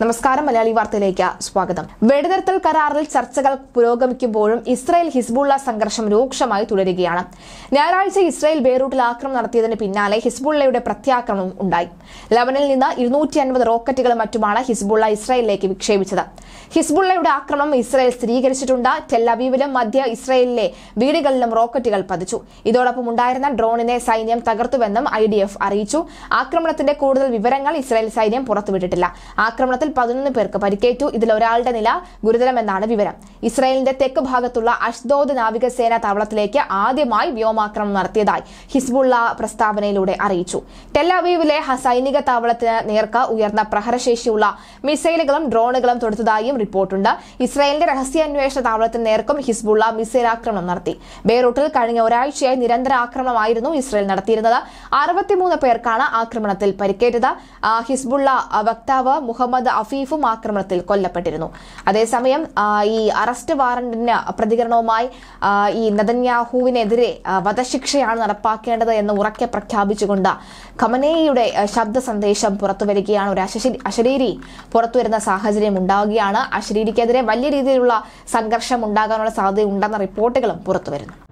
നമസ്കാരം മലയാളി വാർത്തയിലേക്ക് സ്വാഗതം വെടിനിർത്തൽ കരാറിൽ ചർച്ചകൾ പുരോഗമിക്കുമ്പോഴും ഇസ്രായേൽ ഹിസ്ബുള്ള സംഘർഷം രൂക്ഷമായി തുടരുകയാണ് ഞായറാഴ്ച ഇസ്രായേൽ ബെയ്റൂട്ടിൽ ആക്രമണം നടത്തിയതിന് പിന്നാലെ ഹിസ്ബുള്ളയുടെ പ്രത്യാക്രമണം ഉണ്ടായി ലബനിൽ നിന്ന് ഇരുന്നൂറ്റി അൻപത് റോക്കറ്റുകളും മറ്റുമാണ് ഹിസ്ബുള്ള ഇസ്രായേലിലേക്ക് വിക്ഷേപിച്ചത് ഹിസ്ബുള്ളയുടെ ആക്രമണം ഇസ്രായേൽ സ്ഥിരീകരിച്ചിട്ടുണ്ട് ടെല്ലവീവിലും മധ്യ ഇസ്രായേലിലെ വീടുകളിലും റോക്കറ്റുകൾ പതിച്ചു ഇതോടൊപ്പം ഉണ്ടായിരുന്ന ഡ്രോണിനെ സൈന്യം തകർത്തുവെന്നും ഐ ഡി എഫ് അറിയിച്ചു ആക്രമണത്തിന്റെ കൂടുതൽ വിവരങ്ങൾ ഇസ്രായേൽ സൈന്യം പുറത്തുവിട്ടിട്ടില്ല ആക്രമണത്തിൽ പതിനൊന്ന് പേർക്ക് പരിക്കേറ്റു ഇതിൽ ഒരാളുടെ നില ഗുരുതരമെന്നാണ് വിവരം ഇസ്രായേലിന്റെ തെക്ക് ഭാഗത്തുള്ള അഷ്ദോദ് നാവികസേന താവളത്തിലേക്ക് ആദ്യമായി വ്യോമാക്രമണം നടത്തിയതായി ഹിസ്ബുള്ള പ്രസ്താവനയിലൂടെ അറിയിച്ചു ടെല്ലവീവിലെ ഹ- സൈനിക താവളത്തിന് നേർക്ക് ഉയർന്ന പ്രഹരശേഷിയുള്ള മിസൈലുകളും ഡ്രോണുകളും തൊടുത്തതായും റിപ്പോർട്ടുണ്ട് ഇസ്രായേലിന്റെ രഹസ്യാന്വേഷണ താവളത്തിന് നേർക്കും ഹിസ്ബുള്ള മിസൈൽ ആക്രമണം നടത്തി ബെയ്റൂട്ടിൽ കഴിഞ്ഞ ഒരാഴ്ചയായി നിരന്തര ആക്രമണമായിരുന്നു ഇസ്രായേൽ നടത്തിയിരുന്നത് അറുപത്തിമൂന്ന് പേർക്കാണ് ആക്രമണത്തിൽ പരിക്കേറ്റത് ആ, ഹിസ്ബുള്ള ആ, വക്താവ് മുഹമ്മദ് അഫീഫും ആക്രമണത്തിൽ കൊല്ലപ്പെട്ടിരുന്നു അതേസമയം ആ, ഈ അറസ്റ്റ് വാറന്റിന് പ്രതികരണവുമായി ആ, ഈ നദന്യാഹുവിനെതിരെ ആ, വധശിക്ഷയാണ് നടപ്പാക്കേണ്ടത് എന്ന് ഉറക്കെ പ്രഖ്യാപിച്ചുകൊണ്ട് ഖമനേയുടെ ആ, ശബ്ദ സന്ദേശം പുറത്തുവരികയാണ് ഒരു അശശി- അശരീരി പുറത്തുവരുന്ന സാഹചര്യം ഉണ്ടാവുകയാണ് അശരീരിക്കെതിരെ വലിയ രീതിയിലുള്ള സംഘർഷം ഉണ്ടാകാനുള്ള സാധ്യത ഉണ്ടെന്ന റിപ്പോർട്ടുകളും പുറത്തുവരുന്നു